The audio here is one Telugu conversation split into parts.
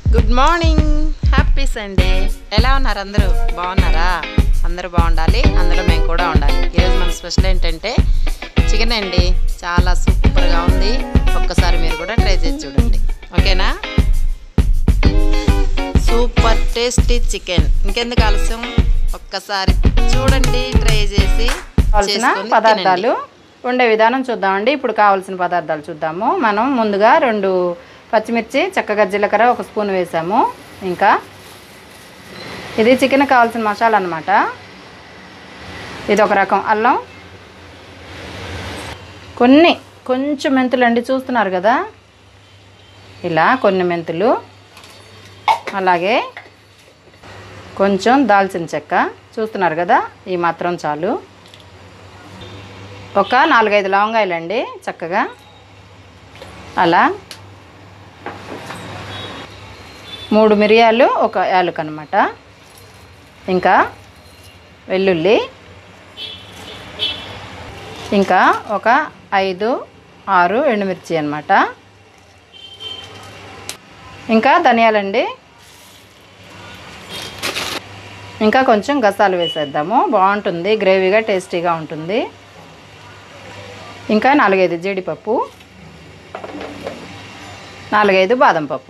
గుడ్ మార్నింగ్ హ్యాపీ సండే ఎలా ఉన్నారు అందరూ బాగున్నారా అందరూ బాగుండాలి అందులో మేము కూడా ఉండాలి ఈరోజు మన స్పెషల్ ఏంటంటే చికెన్ అండి చాలా సూపర్గా ఉంది ఒక్కసారి మీరు కూడా ట్రై చేసి చూడండి ఓకేనా సూపర్ టేస్టీ చికెన్ ఇంకెందుకు ఆలస్యం ఒక్కసారి చూడండి ట్రై చేసి కావాల్సిన చేసుకొని పదార్థాలు వండే విధానం చూద్దామండి ఇప్పుడు కావాల్సిన పదార్థాలు చూద్దాము మనం ముందుగా రెండు పచ్చిమిర్చి చక్కగా జీలకర్ర ఒక స్పూన్ వేసాము ఇంకా ఇది చికెన్ కావాల్సిన మసాలా అనమాట ఇది ఒక రకం అల్లం కొన్ని కొంచెం మెంతులు అండి చూస్తున్నారు కదా ఇలా కొన్ని మెంతులు అలాగే కొంచెం దాల్చిన చెక్క చూస్తున్నారు కదా ఈ మాత్రం చాలు ఒక నాలుగైదు లవంగాయలండి చక్కగా అలా మూడు మిరియాలు ఒక యాలక్ అనమాట ఇంకా వెల్లుల్లి ఇంకా ఒక ఐదు ఆరు ఎండుమిర్చి అనమాట ఇంకా ధనియాలండి ఇంకా కొంచెం గసాలు వేసేద్దాము బాగుంటుంది గ్రేవీగా టేస్టీగా ఉంటుంది ఇంకా నాలుగైదు జీడిపప్పు నాలుగైదు బాదం పప్పు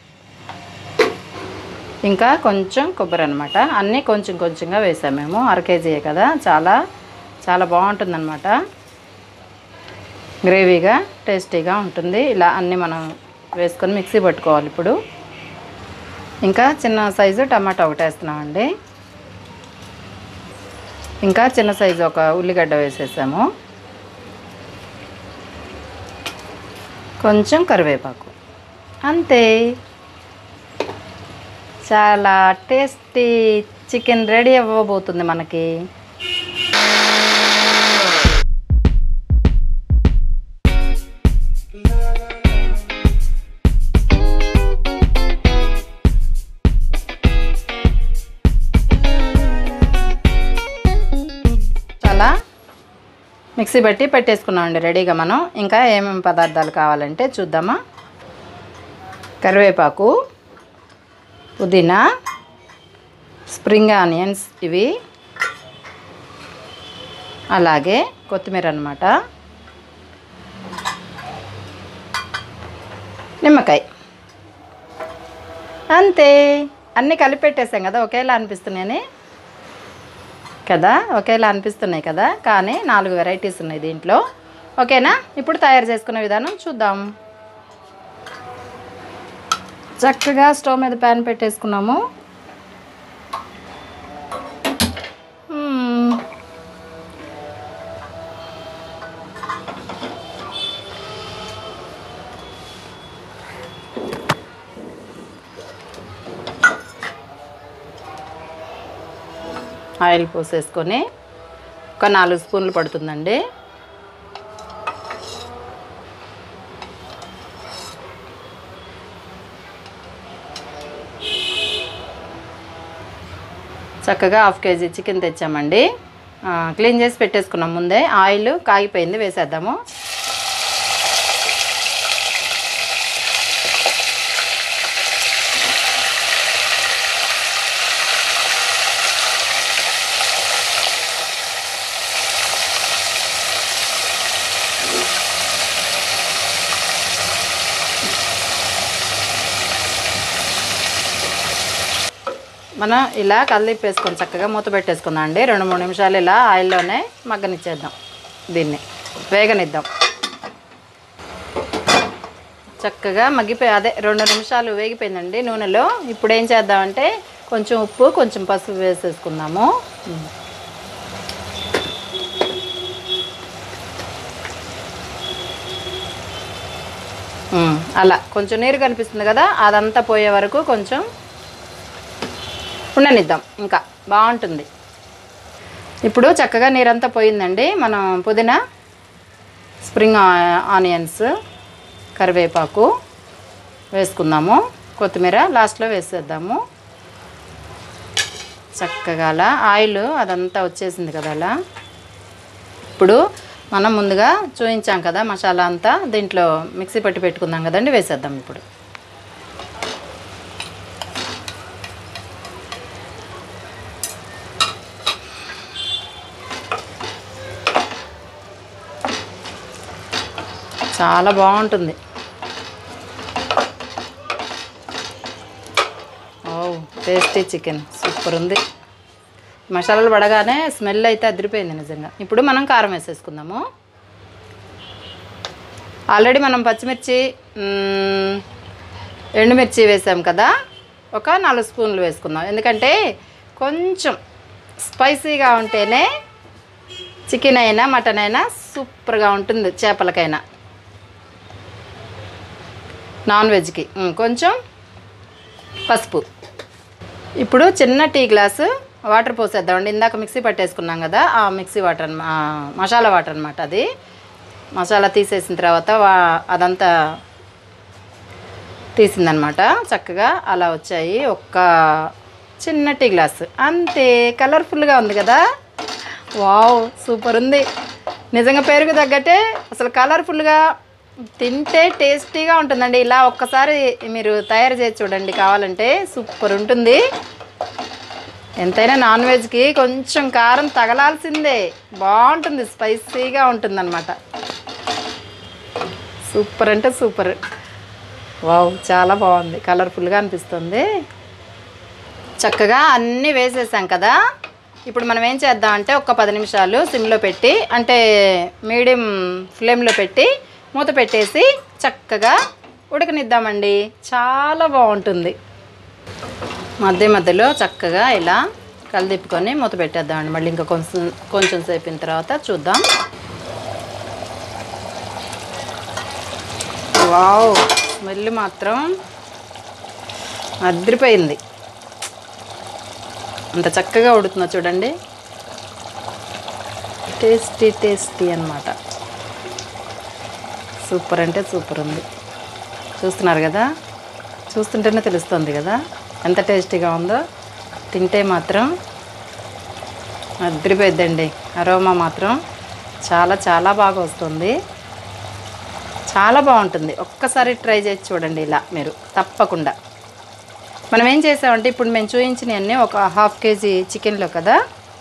ఇంకా కొంచెం కొబ్బరి అనమాట అన్నీ కొంచెం కొంచెంగా వేసాం మేము అర కేజీయే కదా చాలా చాలా బాగుంటుందన్నమాట గ్రేవీగా టేస్టీగా ఉంటుంది ఇలా అన్నీ మనం వేసుకొని మిక్సీ పట్టుకోవాలి ఇప్పుడు ఇంకా చిన్న సైజు టమాటా ఒకటి వేస్తున్నామండి ఇంకా చిన్న సైజు ఒక ఉల్లిగడ్డ వేసేసాము కొంచెం కరివేపాకు అంతే చాలా టేస్టీ చికెన్ రెడీ అవ్వబోతుంది మనకి చాలా మిక్సీ బట్టి పెట్టేసుకున్నామండి రెడీగా మనం ఇంకా ఏమేమి పదార్థాలు కావాలంటే చూద్దామా కరివేపాకు పుదీనా స్ప్రింగ్ ఆనియన్స్ ఇవి అలాగే కొత్తిమీర అనమాట నిమ్మకాయ అంతే అన్నీ కలిపి పెట్టేసాం కదా ఒకేలా అనిపిస్తున్నాయని కదా ఒకేలా అనిపిస్తున్నాయి కదా కానీ నాలుగు వెరైటీస్ ఉన్నాయి దీంట్లో ఓకేనా ఇప్పుడు తయారు చేసుకునే విధానం చూద్దాం చక్కగా స్టవ్ మీద ప్యాన్ పెట్టేసుకున్నాము మ్మ్. ఆయిల్ పోసేసుకొని ఒక నాలుగు స్పూన్లు పడుతుందండి చక్కగా హాఫ్ కేజీ చికెన్ తెచ్చామండి ఆ, క్లీన్ చేసి పెట్టేసుకున్నాం ముందే ఆయిల్ కాగిపోయింది వేసేద్దాము మనం ఇలా కలిపేసుకొని చక్కగా మూత పెట్టేసుకుందాం అండి రెండు మూడు నిమిషాలు ఇలా ఆయిల్లోనే మగ్గనిచ్చేద్దాం దీన్ని వేగనిద్దాం చక్కగా మగ్గిపోయి అదే రెండు నిమిషాలు వేగిపోయిందండి నూనెలో ఇప్పుడు ఏం చేద్దామంటే కొంచెం ఉప్పు కొంచెం పసుపు వేసేసుకుందాము ఉమ్, అలా కొంచెం నీరు కనిపిస్తుంది కదా అదంతా పోయే వరకు కొంచెం ఉండనిద్దాం ఇంకా బాగుంటుంది ఇప్పుడు చక్కగా నీరంతా పోయిందండి మనం పుదీనా స్ప్రింగ్ ఆ- ఆనియన్స్ కరివేపాకు వేసుకుందాము కొత్తిమీర లాస్ట్లో వేసేద్దాము చక్కగా అలా ఆయిల్ అదంతా వచ్చేసింది కదా అలా ఇప్పుడు మనం ముందుగా చూపించాం కదా మసాలా అంతా దీంట్లో మిక్సీ పట్టి పెట్టుకుందాం కదండి వేసేద్దాం ఇప్పుడు చాలా బాగుంటుంది ఓ టేస్టీ చికెన్ సూపర్ ఉంది మసాలాలు పడగానే స్మెల్ అయితే అదిరిపోయింది నిజంగా ఇప్పుడు మనం కారం వేసేసుకుందాము ఆల్రెడీ మనం పచ్చిమిర్చి మ్మ్, ఎండుమిర్చి వేసాం కదా ఒక నాలుగు స్పూన్లు వేసుకుందాం ఎందుకంటే కొంచెం స్పైసీగా ఉంటేనే చికెన్ అయినా మటన్ అయినా సూపర్గా ఉంటుంది చేపలకైనా నాన్ వెజ్కి మ్మ్, కొంచెం పసుపు ఇప్పుడు చిన్న టీ గ్లాసు వాటర్ పోసేద్దామండి ఇందాక మిక్సీ పట్టేసుకున్నాం కదా ఆ మిక్సీ వాటర్ అన్న- ఆ మసాలా వాటర్ అనమాట అది మసాలా తీసేసిన తర్వాత వా అదంతా తీసిందనమాట చక్కగా అలా వచ్చాయి ఒక్క చిన్న టీ గ్లాస్ అంతే కలర్ఫుల్గా ఉంది కదా వావ్ సూపర్ ఉంది నిజంగా పేరుకు తగ్గట్టే అసలు కలర్ఫుల్గా తింటే టేస్టీగా ఉంటుందండి ఇలా ఒక్కసారి మీరు తయారు చేసి చూడండి కావాలంటే సూపర్ ఉంటుంది ఎంతైనా నాన్ వెజ్కి కొంచెం కారం తగలాల్సిందే బాగుంటుంది స్పైసీగా ఉంటుందన్నమాట సూపర్ అంటే సూపర్ వావ్ చాలా బాగుంది కలర్ఫుల్గా అనిపిస్తుంది చక్కగా అన్నీ వేసేసాం కదా ఇప్పుడు మనం ఏం చేద్దాం అంటే ఒక పది నిమిషాలు సిమ్లో పెట్టి అంటే మీడియం ఫ్లేమ్లో పెట్టి మూత పెట్టేసి చక్కగా ఉడకనిద్దామండి చాలా బాగుంటుంది మధ్య మధ్యలో చక్కగా ఇలా కలిదిప్పుకొని మూత పెట్టేద్దామండి మళ్ళీ ఇంకా కొంచెం కొంచెం సేపిన తర్వాత చూద్దాం వావ్ స్మెల్ మాత్రం అదిరిపోయింది అంత చక్కగా ఉడుతుందో చూడండి టేస్టీ టేస్టీ అన్నమాట సూపర్ అంటే సూపర్ ఉంది చూస్తున్నారు కదా చూస్తుంటేనే తెలుస్తుంది కదా ఎంత టేస్టీగా ఉందో తింటే మాత్రం అదిరిపోయిద్దండి అరోమా మాత్రం చాలా చాలా బాగా వస్తుంది చాలా బాగుంటుంది ఒక్కసారి ట్రై చేసి చూడండి ఇలా మీరు తప్పకుండా మనం ఏం చేసామంటే ఇప్పుడు మేము చూపించినవన్నీ ఒక హాఫ్ కేజీ చికెన్లో కదా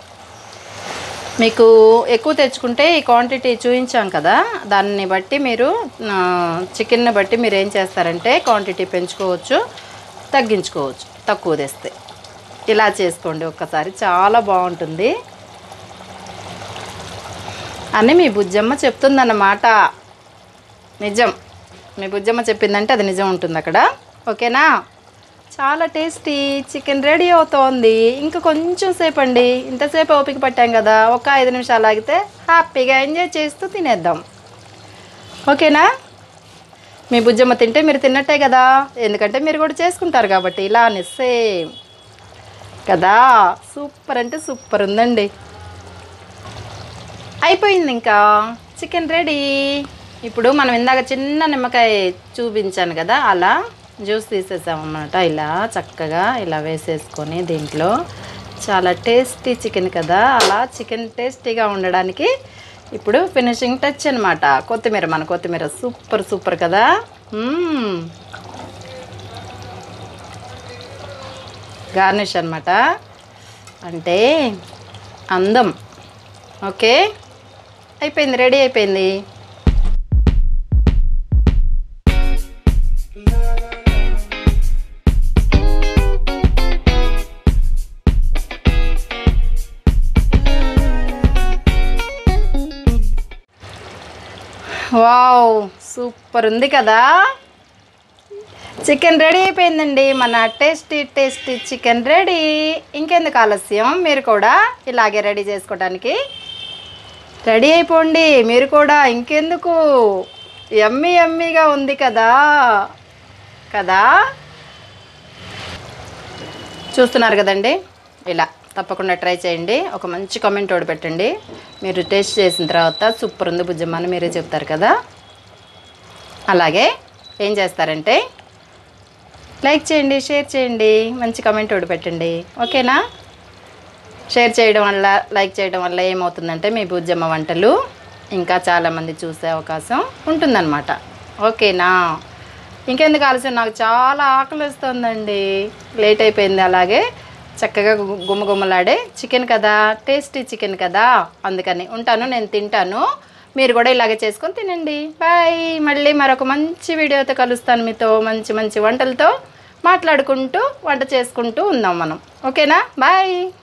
మీకు ఎక్కువ తెచ్చుకుంటే ఈ క్వాంటిటీ చూపించాం కదా దాన్ని బట్టి మీరు చికెన్ని బట్టి మీరు ఏం చేస్తారంటే క్వాంటిటీ పెంచుకోవచ్చు తగ్గించుకోవచ్చు తక్కువ తెస్తే ఇలా చేసుకోండి ఒక్కసారి చాలా బాగుంటుంది అని మీ బుజ్జమ్మ చెప్తుందన్నమాట నిజం మీ బుజ్జమ్మ చెప్పిందంటే అది నిజం ఉంటుంది అక్కడ ఓకేనా చాలా టేస్టీ చికెన్ రెడీ అవుతోంది ఇంకా కొంచెం సేపు అండి ఇంతసేపు ఓపిక పట్టాం కదా ఒక ఐదు నిమిషాలు ఆగితే హ్యాపీగా ఎంజాయ్ చేస్తూ తినేద్దాం ఓకేనా మీ బుజ్జమ్మ తింటే మీరు తిన్నట్టే కదా ఎందుకంటే మీరు కూడా చేసుకుంటారు కాబట్టి ఇలా అని సేమ్ కదా సూపర్ అంటే సూపర్ ఉందండి అయిపోయింది ఇంకా చికెన్ రెడీ ఇప్పుడు మనం ఇందాక చిన్న నిమ్మకాయ చూపించాను కదా అలా జ్యూస్ తీసేసాం అన్నమాట ఇలా చక్కగా ఇలా వేసేసుకొని దీంట్లో చాలా టేస్టీ చికెన్ కదా అలా చికెన్ టేస్టీగా ఉండడానికి ఇప్పుడు ఫినిషింగ్ టచ్ అనమాట కొత్తిమీర మన కొత్తిమీర సూపర్ సూపర్ కదా మ్మ్. గార్నిష్ అనమాట అంటే అందం ఓకే అయిపోయింది రెడీ అయిపోయింది వావ్ సూపర్ ఉంది కదా చికెన్ రెడీ అయిపోయిందండి మన టేస్టీ టేస్టీ చికెన్ రెడీ ఇంకెందుకు ఆలస్యం మీరు కూడా ఇలాగే రెడీ చేసుకోవడానికి రెడీ అయిపోండి మీరు కూడా ఇంకెందుకు ఎమ్మి ఎమ్మిగా ఉంది కదా కదా చూస్తున్నారు కదండి ఇలా తప్పకుండా ట్రై చేయండి ఒక మంచి కామెంట్ ఒకటి పెట్టండి మీరు టేస్ట్ చేసిన తర్వాత సూపర్ ఉంది బుజ్జమ్మ అని మీరే చెప్తారు కదా అలాగే ఏం చేస్తారంటే లైక్ చేయండి షేర్ చేయండి మంచి కామెంట్ ఒకటి పెట్టండి ఓకేనా షేర్ చేయడం వల్ల లైక్ చేయడం వల్ల ఏమవుతుందంటే మీ బుజ్జమ్మ వంటలు ఇంకా చాలామంది చూసే అవకాశం ఉంటుందన్నమాట ఓకేనా ఇంకెందుకు ఆలస్యం నాకు చాలా ఆకలి వస్తుందండి లేట్ అయిపోయింది అలాగే చక్కగా గు- గుమ్మగుమ్మలాడే చికెన్ కదా టేస్టీ చికెన్ కదా అందుకని ఉంటాను నేను తింటాను మీరు కూడా ఇలాగే చేసుకొని తినండి బాయ్ మళ్ళీ మరొక మంచి వీడియోతో కలుస్తాను మీతో మంచి మంచి వంటలతో మాట్లాడుకుంటూ వంట చేసుకుంటూ ఉందాం మనం ఓకేనా బాయ్